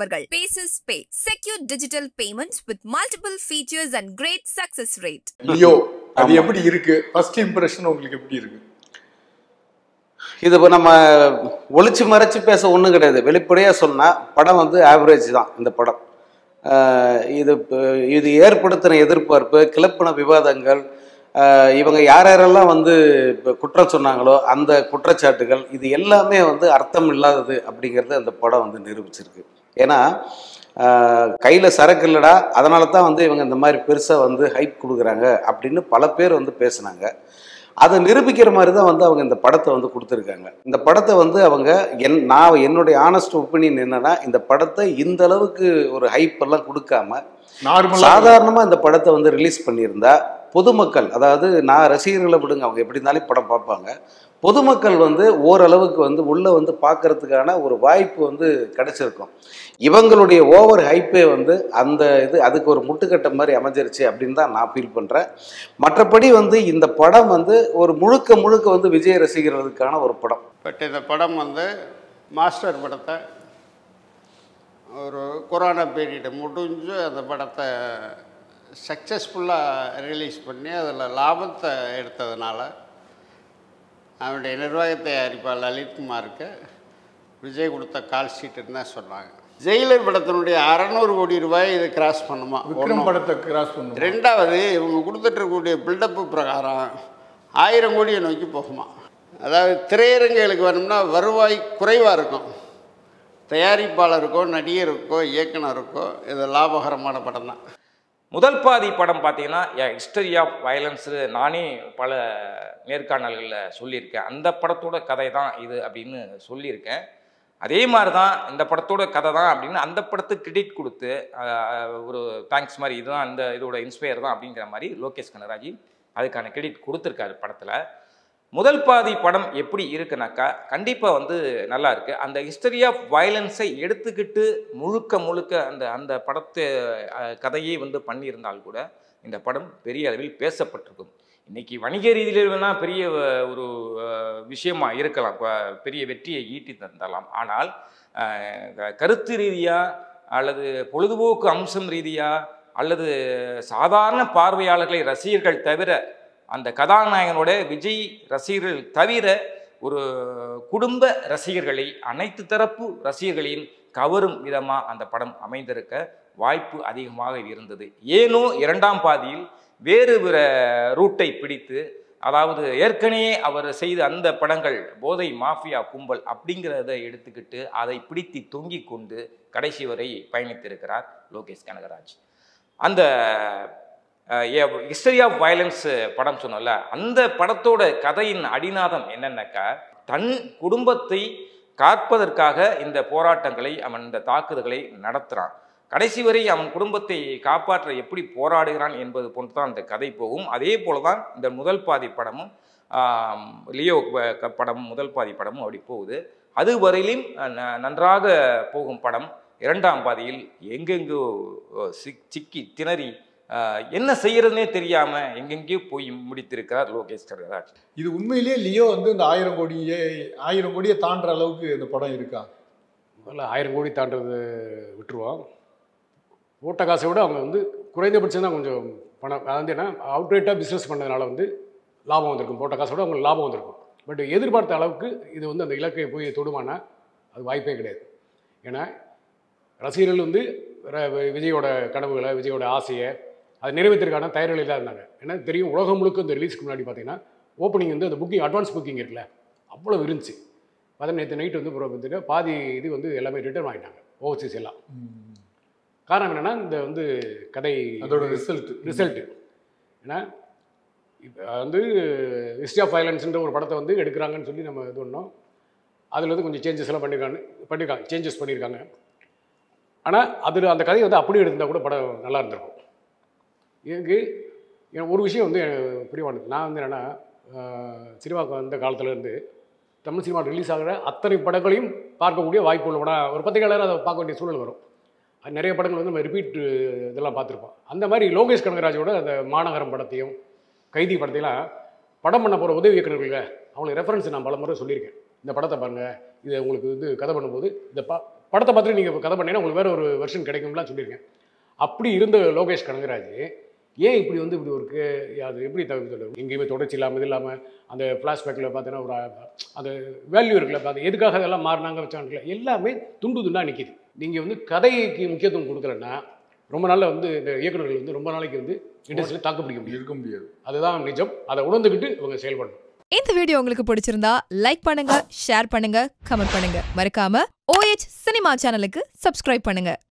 அவர்கள் Paysys pay secure digital payments with multiple features and great success rate லியோ அது ஆமா. எப்படி இருக்கு ஃபர்ஸ்ட் இம்ப்ரெஷன் உங்களுக்கு எப்படி இருக்கு இது இப்போ நம்ம ஒளிச்சு மறைச்சு பேச ஒன்றும் கிடையாது வெளிப்படையாக சொன்னால் படம் வந்து ஆவரேஜ் தான் இந்த படம் ஆஹ் இது இப்ப- இது ஏற்படுத்தின எதிர்பார்ப்பு கிளப்பின விவாதங்கள் ஆஹ் இவங்க யார் யாரெல்லாம் வந்து இப்போ குற்றம் சொன்னாங்களோ அந்த குற்றச்சாட்டுகள் இது எல்லாமே வந்து அர்த்தம் இல்லாதது அப்படிங்கிறது அந்த படம் வந்து நிரூபிச்சிருக்கு ஏன்னா கையில் சரக்கு இல்லடா அதனால தான் வந்து இவங்க இந்த மாதிரி பெருசாக வந்து ஹைப் கொடுக்குறாங்க அப்படின்னு பல பேர் வந்து பேசுனாங்க அதை நிரூபிக்கிற மாதிரி தான் வந்து அவங்க இந்த படத்தை வந்து கொடுத்துருக்காங்க இந்த படத்தை வந்து அவங்க என் நான் என்னுடைய ஆனஸ்ட் ஒப்பீனியன் என்னன்னா இந்த படத்தை இந்த அளவுக்கு ஒரு ஹைப் எல்லாம் கொடுக்காம நார்மலா சாதாரணமாக இந்த படத்தை வந்து ரிலீஸ் பண்ணியிருந்தா பொதுமக்கள் அதாவது நான் ரசிகர்களை விடுங்க அவங்க எப்படி இருந்தாலும் படம் பார்ப்பாங்க பொதுமக்கள் வந்து ஓரளவுக்கு வந்து உள்ளே வந்து பார்க்கறதுக்கான ஒரு வாய்ப்பு வந்து கிடைச்சிருக்கும் இவங்களுடைய ஓவர் ஹைப்பே வந்து அந்த இது அதுக்கு ஒரு முட்டுக்கட்டை மாதிரி அமைஞ்சிருச்சு அப்படின்னு தான் நான் ஃபீல் பண்ணுறேன் மற்றபடி வந்து இந்த படம் வந்து ஒரு முழுக்க முழுக்க வந்து விஜய் ரசிகர்களுக்கான ஒரு படம் பட் இந்த படம் வந்து மாஸ்டர் படத்தை ஒரு கொரோனா பீரியட் முடிஞ்சு அந்த படத்தை சக்ஸஸ்ஃபுல்லாக ரிலீஸ் பண்ணி அதில் லாபத்தை எடுத்ததுனால அவனுடைய நிர்வாக தயாரிப்பாளர் லலித்குமாருக்கு விஜய் கொடுத்த கால் ஷீட்டுன்னு தான் சொன்னாங்க ஜெயிலர் படத்தினுடைய அறநூறு கோடி ரூபாய் இது கிராஸ் பண்ணுமா விக்ரம் ஒண்ணு. படத்தை கிராஸ் பண்ணுவோம் ரெண்டாவது இவங்க கொடுத்துட்டு இருக்கக்கூடிய பில்டப்பு பிரகாரம் ஆயிரம் கோடியை நோக்கி போகுமா அதாவது திரையரங்குகளுக்கு வேணும்னா வருவாய் குறைவாக இருக்கும் தயாரிப்பாளருக்கோ நடிகருக்கோ இயக்குனருக்கோ இது லாபகரமான படம் தான் முதல் பாதி படம் பார்த்தீங்கன்னா ஹிஸ்டரி ஆஃப் வயலன்ஸு நானே பல நேர்காணல்களில் சொல்லியிருக்கேன் அந்த படத்தோட கதை தான் இது அப்படின்னு சொல்லியிருக்கேன் அதே மாதிரி தான் இந்த படத்தோட கதை தான் அப்படின்னு அந்த படத்துக்கு கிரெடிட் கொடுத்து ஆஹ், ஒரு தேங்க்ஸ் மாதிரி இதுதான் இந்த இதோட இன்ஸ்பயர் தான் அப்படிங்கிற மாதிரி லோகேஷ் கனராஜி அதுக்கான கிரெடிட் கொடுத்துருக்காரு படத்தில் முதல் பாதி படம் எப்படி இருக்குனாக்கா கண்டிப்பாக வந்து நல்லா இருக்கு அந்த ஹிஸ்டரி ஆஃப் வயலன்ஸை எடுத்துக்கிட்டு முழுக்க முழுக்க அந்த அந்த படத்தை அஹ், கதையே வந்து பண்ணியிருந்தால் கூட இந்த படம் பெரிய அளவில் பேசப்பட்டிருக்கும் இன்னைக்கு வணிக ரீதியில் வேணால் பெரிய அஹ், ஒரு அஹ், விஷயமா இருக்கலாம் ப- பெரிய வெற்றியை ஈட்டி தந்தரலாம் ஆனால் அஹ், க- கருத்து ரீதியாக அல்லது பொழுதுபோக்கு அம்சம் ரீதியாக அல்லது சாதாரண பார்வையாளர்களை ரசிகர்கள் தவிர அந்த கதாநாயகனோட விஜய் ரசிகர்கள் தவிர ஒரு குடும்ப ரசிகர்களை அனைத்து தரப்பு ரசிகர்களையும் கவரும் விதமாக அந்த படம் அமைந்திருக்க வாய்ப்பு அதிகமாக இருந்தது ஏனோ இரண்டாம் பாதியில் வேறு பிற ரூட்டை பிடித்து அதாவது ஏற்கனவே அவர் செய்த அந்த படங்கள் போதை மாஃபியா கும்பல் அப்படிங்கிறத எடுத்துக்கிட்டு அதை பிடித்து தொங்கிக் கொண்டு கடைசி வரை பயணித்திருக்கிறார் லோகேஷ் கனகராஜ் அந்த ஹிஸ்டரி ஆஃப் வயலன்ஸ் படம் சொன்னோம்ல அந்த படத்தோட கதையின் அடிநாதம் என்னன்னாக்கா தன் குடும்பத்தை காப்பதற்காக இந்த போராட்டங்களை அவன் இந்த தாக்குதல்களை நடத்துகிறான் கடைசி வரை அவன் குடும்பத்தை காப்பாற்ற எப்படி போராடுகிறான் என்பது போன்று தான் அந்த கதை போகும் அதே போல தான் இந்த முதல் பாதி படமும் ஆம், லியோ ப- க- படமும் முதல் பாதி படமும் அப்படி போகுது அது வரையிலும் அஹ், ந- நன்றாக போகும் படம் இரண்டாம் பாதியில் எங்கெங்கோ அஹ், சிக் சிக்கி திணறி அஹ், என்ன செய்யறதுனே தெரியாம எங்கெங்கேயோ போய் முடித்திருக்கிறார் லோகேஷ் கனகராஜ் இது உண்மையிலேயே லியோ வந்து இந்த ஆயிரம் கோடியே ஆயிரம் கோடியை தாண்டுற அளவுக்கு இந்த படம் இருக்கா முதல்ல ஆயிரம் கோடி தாண்டது விட்டுருவோம் ஓட்ட காசை விட அவங்க வந்து குறைந்தபட்சம் தான் கொஞ்சம் பணம் அதாவது என்ன அவுட்ரேட்டாக பிஸ்னஸ் பண்ணதுனால வந்து லாபம் வந்திருக்கும் போட்ட காசை விட அவங்களுக்கு லாபம் வந்திருக்கும் பட் எதிர்பார்த்த அளவுக்கு இது வந்து அந்த இலக்கை போய் தொடுமானா அது வாய்ப்பே கிடையாது ஏன்னா ரசிகர்கள் வந்து ர- விஜயோட கனவுகளை விஜயோட ஆசையை அது நிறைவேற்றிருக்கான தயாரிகளில் தான் இருந்தாங்க ஏன்னா தெரியும் உலகம் முழுக்க இந்த ரிலீஸ்க்கு முன்னாடி பார்த்தீங்கன்னா ஓப்பனிங் வந்து அந்த புக்கிங் அட்வான்ஸ் புக்கிங் இருக்குல்ல அவ்வளோ இருந்துச்சு பார்த்தா நேற்று நைட் வந்து அப்புறம் வந்துட்டு பாதி இது வந்து எல்லாமே ரிட்டர்ன் வாங்கிட்டாங்க ஓவர்சீஸ் எல்லாம் காரணம் என்னென்னா இந்த வந்து கதை அதோட ரிசல்ட் ரிசல்ட்டு ஏன்னா இப்போ வந்து ஹிஸ்ட்ரி ஆஃப் வயலன்ஸ்ன்ற ஒரு படத்தை வந்து எடுக்கிறாங்கன்னு சொல்லி நம்ம இது பண்ணோம் அதில் வந்து கொஞ்சம் சேஞ்சஸ் எல்லாம் பண்ணியிருக்காங்க பண்ணியிருக்காங்க சேஞ்சஸ் பண்ணியிருக்காங்க ஆனால் அதில் அந்த கதையை வந்து அப்படியே எடுத்திருந்தா கூட படம் நல்லா இருந்திருக்கும் எனக்கு எனக்கு ஒரு விஷயம் வந்து எனக்கு புரியவானது நான் வந்து என்னென்னா சினிமாவுக்கு வந்த காலத்துல இருந்து தமிழ் சினிமா ரிலீஸ் ஆகிற அத்தனை படங்களையும் பார்க்கக்கூடிய வாய்ப்பு உள்ள படம் ஒரு பத்திரிகையாளர் அதை பார்க்க வேண்டிய சூழல் வரும் அது நிறைய படங்கள் வந்து நம்ம ரிப்பீட் இதெல்லாம் பார்த்துருப்போம் அந்த மாதிரி லோகேஷ் கனகராஜோட அந்த மாநகரம் படத்தையும் கைதி படத்தையெல்லாம் படம் பண்ண போகிற உதவி இயக்குநர்கள் அவங்களுக்கு ரெஃபரன்ஸ் நான் பல முறை சொல்லியிருக்கேன் இந்த படத்தை பாருங்கள் இதை உங்களுக்கு வந்து கதை பண்ணும்போது இந்த ப படத்தை பார்த்துட்டு நீங்கள் கதை பண்ணீங்கன்னா உங்களுக்கு வேற ஒரு வெர்ஷன் கிடைக்கும்லாம் சொல்லியிருக்கேன் அப்படி இருந்த லோகேஷ் கனகராஜ் ஏன் இப்படி வந்து இப்படி ஒரு கே- அது எப்படி தவிர்த்து எங்கேயுமே தொடர்ச்சி இல்லாமல் இது இல்லாமல் அந்த ஃப்ளாஷ்பேக்கில் பார்த்தீங்கன்னா ஒரு அ- அந்த வேல்யூ இருக்குல்ல அது எதுக்காக அதெல்லாம் மாறினாங்க வச்சாங்கல்ல எல்லாமே துண்டு துண்டாக நிற்கிது நீங்கள் வந்து கதைக்கு முக்கியத்துவம் கொடுக்கலன்னா ரொம்ப நாள்ல வந்து இந்த இயக்குநர்கள் வந்து ரொம்ப நாளைக்கு வந்து இண்டஸ்ட்ரியில் தாக்கு பிடிக்க முடியும் இருக்க முடியாது அதுதான் நிஜம் அதை உணர்ந்துக்கிட்டு இவங்க செயல்படணும் இந்த வீடியோ உங்களுக்கு பிடிச்சிருந்தா லைக் பண்ணுங்க ஷேர் பண்ணுங்க கமெண்ட் பண்ணுங்க மறக்காம OH சினிமா சேனலுக்கு சப்ஸ்கிரைப் பண்ணுங்க